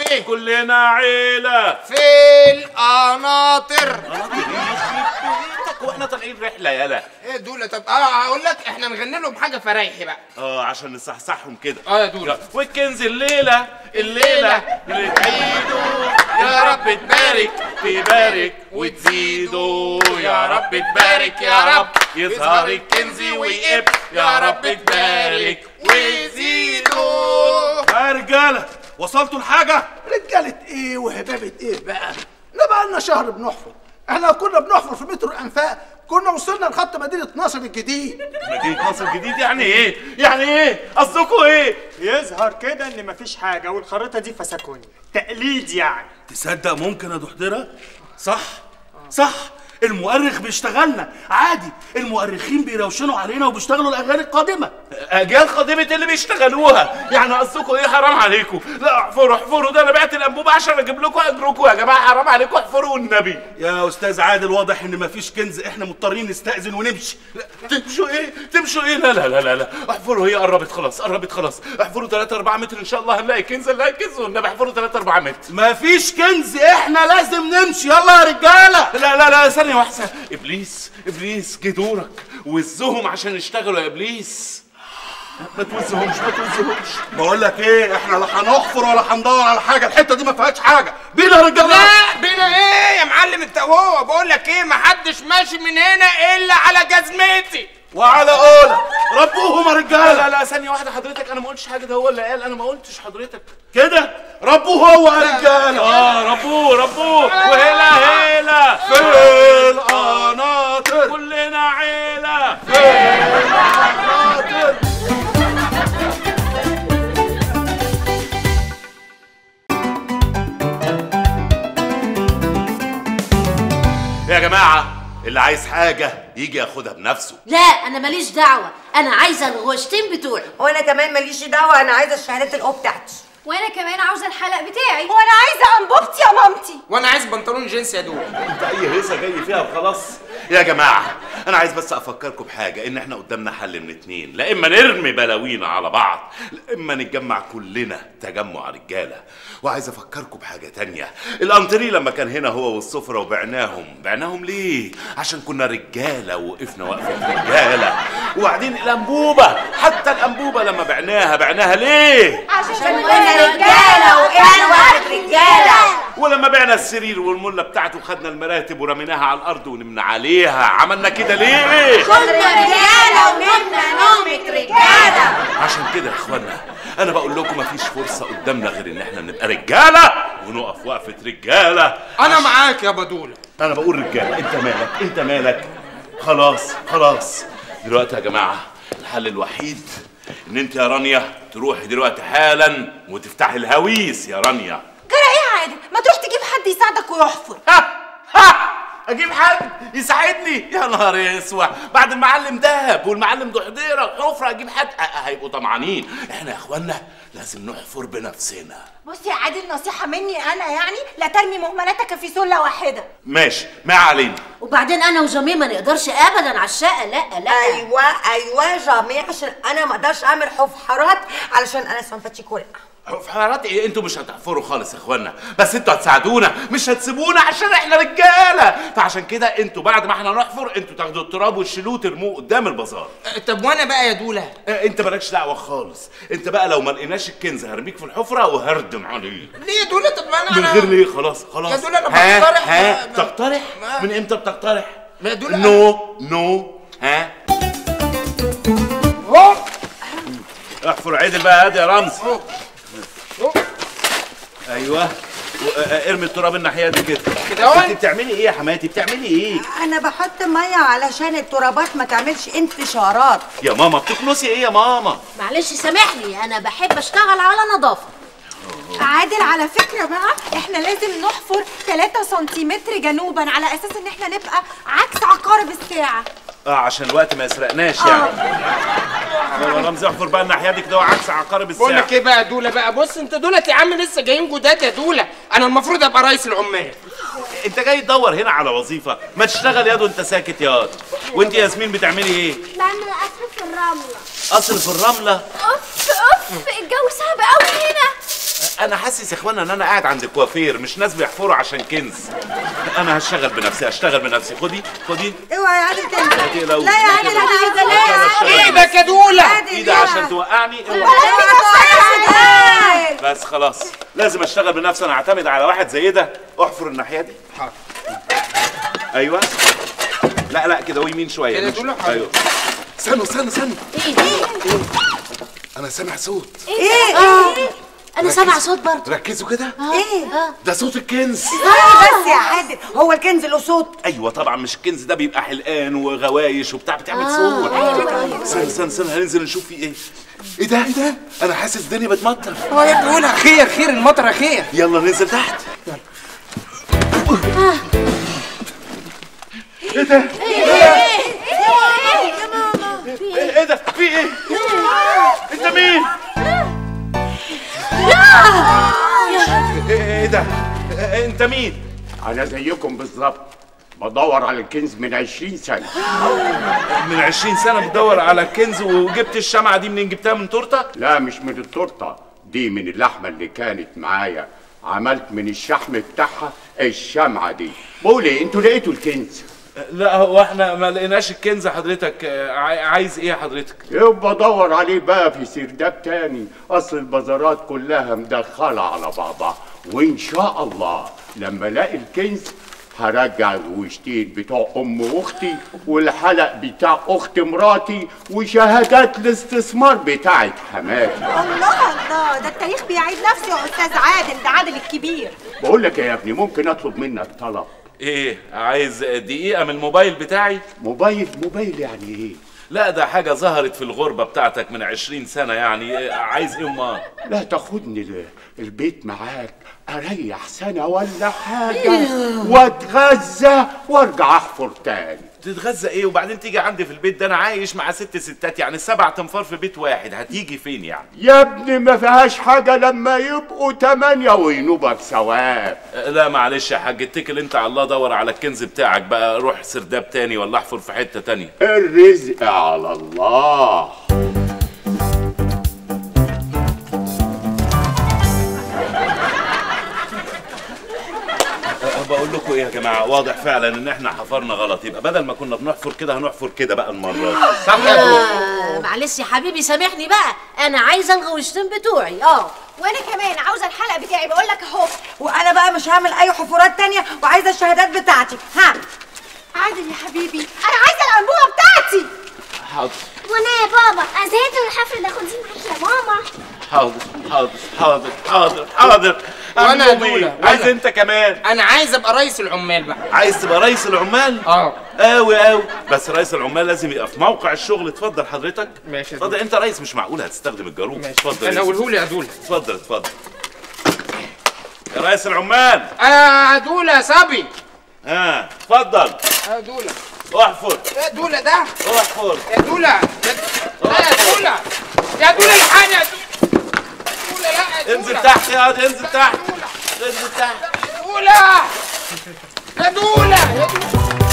ايه كلنا عيلة في القناطر واحنا طالعين رحلة يالا ايه دول طب اه هقول لك احنا نغني لهم حاجه فرايحي بقى اه عشان نصحصحهم كده اه يا دولة. والكنز الليلة الليلة اللي تعيدوا يا رب تبارك تبارك وتزيدوا يا رب تبارك يا رب يظهر الكنز ويقب يا رب تبارك ويزيدوا يا رجاله وصلتوا لحاجه رجاله ايه وهبابه ايه بقى احنا بقى لنا شهر بنحفر احنا كنا بنحفر في مترو الانفاق كنا وصلنا لخط مدينه ناصر الجديد مدينة نصر الجديد يعني ايه؟ يعني ايه؟ قصدكوا ايه؟ يظهر كده ان مفيش حاجه والخريطه دي فسكوني تقليد يعني تصدق ممكن يا دحضره صح صح المؤرخ بيشتغلنا عادي المؤرخين بيروشنوا علينا وبيشتغلوا الاغاني القادمه اجيال قادمة اللي بيشتغلوها يعني قصدكوا ايه حرام عليكم لا احفروا احفروا ده انا بعت الانبوبه عشان اجيب لكم اجركم يا جماعه حرام عليكم احفروا والنبي يا استاذ عادل واضح ان مفيش كنز احنا مضطرين نستأذن ونمشي تمشوا ايه تمشوا ايه لا لا لا لا, لا. احفروا هي قربت خلاص قربت خلاص احفروا 3 4 متر ان شاء الله هنلاقي كنز هنلاقي كنز والنبي احفروا 3 4 متر مفيش كنز احنا لازم نمشي يلا يا رجاله لا لا لا ثانية واحدة ابليس ابليس جه دورك وزهم عشان يشتغلوا يا ابليس ما توزهمش ما توزهمش بقول لك ايه احنا لا هنحفر ولا هندور على حاجه الحته دي ما فيهاش حاجه بينا يا رجاله لا بينا ايه يا معلم انت وهو بقول لك ايه محدش ماشي من هنا الا على جزمتي وعلى قولك ربوهم يا لا رجاله لا لا ثانية واحدة حضرتك أنا ما قلتش حاجة ده هو اللي قال أنا ما قلتش حضرتك كده ربوه هو يا رجاله آه ربوه ربوه وهلا هلا في القناطر كلنا عيلة يا جماعة اللي عايز حاجة يجي ياخدها بنفسه لا انا ماليش دعوه انا عايزه الغشتين بتوعي وانا كمان ماليش دعوه انا عايزه الشهادات الأو بتاعتي وانا كمان عاوزه الحلق بتاعي وانا عايزه انبوبتي يا مامتي وانا عايز بنطلون جينز يا دول انت اي هيصة جاي فيها وخلاص يا جماعة انا عايز بس افكركم بحاجة ان احنا قدامنا حل من اتنين لا اما نرمي بلاوينا على بعض لا اما نتجمع كلنا تجمع رجالة وعايز افكركم بحاجة تانية الانطري لما كان هنا هو والسفرة وبعناهم بعناهم ليه عشان كنا رجالة وقفنا وقفة رجالة وبعدين الانبوبة حتى الانبوبة لما بعناها بعناها ليه عشان كنا رجاله وقعنا وقت رجاله ولما بعنا السرير والمله بتاعته خدنا المراتب ورميناها على الارض ونمنا عليها عملنا كده ليه كنا رجاله ونمنا نومة رجاله عشان كده يا اخوانا انا بقول لكم مفيش فرصه قدامنا غير ان احنا نبقى رجاله ونقف وقفه رجاله انا معاك يا بدوله انا بقول رجاله انت مالك انت مالك خلاص خلاص دلوقتي يا جماعه الحل الوحيد ان انت يا رانيا تروحي دلوقتي حالا وتفتحي الهويس يا رانيا جرى ايه عادل ما تروح تجيب حد يساعدك ويحفر ها ها اجيب حد يساعدني يا نهار اسود بعد المعلم دهب والمعلم ضحضيره وحفره اجيب حد أه، أه، هيبقوا طمعانين احنا يا اخوانا لازم نحفر بنفسنا بص يا عادل نصيحه مني انا يعني لا ترمي مهملاتك في سله واحده ماشي ما علينا وبعدين انا وجميع ما نقدرش ابدا على الشقه لا لا ايوه ايوه جميع عشان انا ما اقدرش اعمل حفحرات علشان انا سنفتشي كورق في حوارات ايه انتوا مش هتحفروا خالص يا اخوانا بس انتوا هتساعدونا مش هتسيبونا عشان احنا رجاله فعشان كده انتوا بعد ما احنا نحفر انتوا تاخدوا التراب وتشيلوه ترموه قدام البازار أه، طب وانا بقى يا دوله اه، انت مالكش دعوه خالص انت بقى لو ما لقيناش الكنز هرميك في الحفره وهردم عليه ليه يا دوله طب ما انا من غير ليه خلاص خلاص يا دول أنا ها بقترح ها ما- ما- تقترح ما- من امتى بتقترح يا دول نو نو ها احفر عدل بقى هادي يا رمز ايوه و- اه، ارمي التراب الناحيه دي كده كده اهو. انت بتعملي ايه يا حماتي بتعملي ايه انا بحط ميه علشان الترابات ما تعملش انتشارات يا ماما بتكنسي ايه يا ماما معلش سامحني انا بحب اشتغل على نظافه عادل على فكره بقى احنا لازم نحفر 3 سنتيمتر جنوبا على اساس ان احنا نبقى عكس عقارب الساعه اه عشان الوقت ما يسرقناش يعني يلا رمزي احفر بقى الناحيه دي كده عكس عقارب بقول الساعه لك ايه بقى يا دوله بقى بص انت دولت يا عم لسه جايين جداد يا دوله انا المفروض ابقى رئيس العمال انت جاي تدور هنا على وظيفه ما تشتغل ياض وانت ساكت ياض وانت يا ياسمين بتعملي ايه بعمل قصر في الرمله اصل في الرمله اوف اوف الجو صعب قوي هنا انا حاسس يا اخوانا ان انا قاعد عند كوافير مش ناس بيحفروا عشان كنز انا هشتغل بنفسي هشتغل بنفسي خدي خدي اوعى يا عادل تنزل تقلقوش. لا يا عادل تقلقوش. انا عايزه أنا هشتغل لا ايدك يا دوله عادل ايه ده عشان توقعني توقعني بس خلاص لازم اشتغل بنفسي انا اعتمد على واحد زي ده احفر الناحيه دي ايوه لا لا كده ويمين شويه كده مش- تقول له حاضر. ايوه استنوا استنوا استنوا ايه انا سامع صوت ايه اه انا سامع صوت برضه ركزوا كده ايه ده صوت الكنز بس يا عادل هو الكنز له صوت ايوه طبعا مش الكنز ده بيبقى حلقان وغوايش وبتاع بتعمل صوت استنى استنى استنى هننزل نشوف فيه ايه ايه ده ايه ده انا حاسس الدنيا بتمطر هو يا ابني قولها خير خير المطره خير يلا ننزل تحت ايه ايه ده في ايه انت مين ايه ايه ده إيه انت مين انا زيكم بالظبط بدور على الكنز من 20 سنه من 20 سنه بتدور على كنز وجبت الشمعه دي منين جبتها من تورته لا مش من التورته دي من اللحمه اللي كانت معايا عملت من الشحم بتاعها الشمعه دي بقولي انتوا لقيتوا الكنز لا هو احنا ما لقيناش الكنز حضرتك آه، عاي- عايز ايه حضرتك يبقى دور عليه بقى في سرداب تاني اصل البازارات كلها مدخله على بعضها وان شاء الله لما الاقي الكنز هرجع الوشتين بتوع ام اختي والحلق بتاع اخت مراتي وشهادات الاستثمار بتاعت حماتي الله الله ده التاريخ بيعيد نفسه يا استاذ عادل ده عادل الكبير بقول لك يا ابني ممكن اطلب منك طلب ايه عايز دقيقه من الموبايل بتاعي موبايل موبايل يعني ايه لا ده حاجه ظهرت في الغربه بتاعتك من 20 سنه يعني إيه، عايز ايه امال لا تاخدني ال- البيت معاك اريح سنه ولا حاجه واتغذى وارجع احفر تاني تتغذى ايه وبعدين تيجي عندي في البيت ده انا عايش مع ست ستات يعني سبع تنفار في بيت واحد هتيجي فين يعني يا ابني ما فيهاش حاجه لما يبقوا تمانية وينوبك ثواب أه، لا معلش يا حاج اتكل انت على الله دور على الكنز بتاعك بقى روح سرداب تاني ولا احفر في حته تانية الرزق على الله أه، بقول لكم ايه يا جماعه واضح فعلا ان احنا حفرنا غلط يبقى بدل ما كنا بنحفر كده هنحفر كده بقى المره دي صح يا دوله آه معلش يا حبيبي سامحني بقى انا عايزه الغوشتين بتوعي اه وانا كمان عاوزه الحلقه بتاعي بقول لك اهو وانا بقى مش هعمل اي حفرات تانية وعايزه الشهادات بتاعتي ها عادل يا حبيبي انا عايزه الانبوبه بتاعتي حاضر وانا يا بابا ازهقت من الحفل ده خديه معاك يا ماما حاضر حاضر حاضر حاضر حاضر وأنا أعمل يا إيه؟ دولة، عايز وأنا. انت كمان انا عايز ابقى رئيس العمال بقى عايز تبقى رئيس العمال اه قوي قوي بس رئيس العمال لازم يبقى في موقع الشغل اتفضل حضرتك ماشي يا اتفضل دولة. انت رئيس مش معقول هتستخدم الجاروب ماشي اتفضل انا يا اقوله لي يا دوله اتفضل اتفضل يا رئيس العمال يا دوله يا صبي ها اتفضل يا دوله احفر يا دوله ده احفر يا دوله يا- لا يا دوله يا دوله الحقني يا دوله دوله لا يا دوله انزل تحت يا واد انزل تحت انزل تحت دوله يا دوله يا دوله